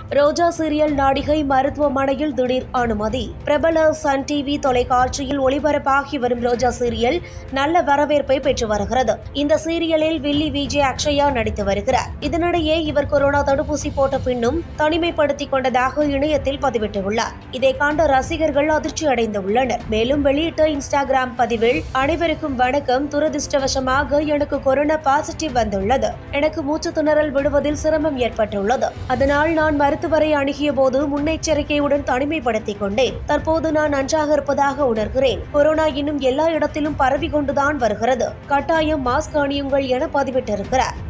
ரோஜா serial நடிகை மருத்துவமனையில் திடீர் அனுமதி பிரபல சன் டிவி தொலைக்காட்சியில் ஒளிபரப்பாகி வரும் ரோஜா சீரியல் நல்ல வரவேற்பை பெற்று வருகிறது இந்த சீரியலில் வில்லி விஜய் அக்ஷயா நடித்து வருகிறார் இதனிடையே இவர் கொரோனா தடுப்பூசி போட்ட பின்னும் தனிமைப்படுத்திக் கொண்டதாக இணையத்தில் பதிவிட்டுள்ளார் இதை கண்ட ரசிகர்கள் அதிர்ச்சி அடைந்துள்ளனர் மேலும் வெளியிட்ட இன்ஸ்டாகிராம் பதிவில் அனைவருக்கும் வணக்கம் துரதிர்ஷ்டவசமாக எனக்கு கொரோனா பாசிட்டிவ் வந்துள்ளது எனக்கு மூச்சு திணறல் விடுவதில் சிரமம் ஏற்பட்டுள்ளது அதனால் நான் மருத்துவரை அணுகிய போது முன்னெச்சரிக்கையுடன் தனிமைப்படுத்திக் கொண்டேன் தற்போது நான் நன்றாக இருப்பதாக உணர்கிறேன் கொரோனா இன்னும் எல்லா இடத்திலும் பரவி கொண்டுதான் வருகிறது கட்டாயம் மாஸ்க் அணியுங்கள் என பதிவிட்டிருக்கிறார்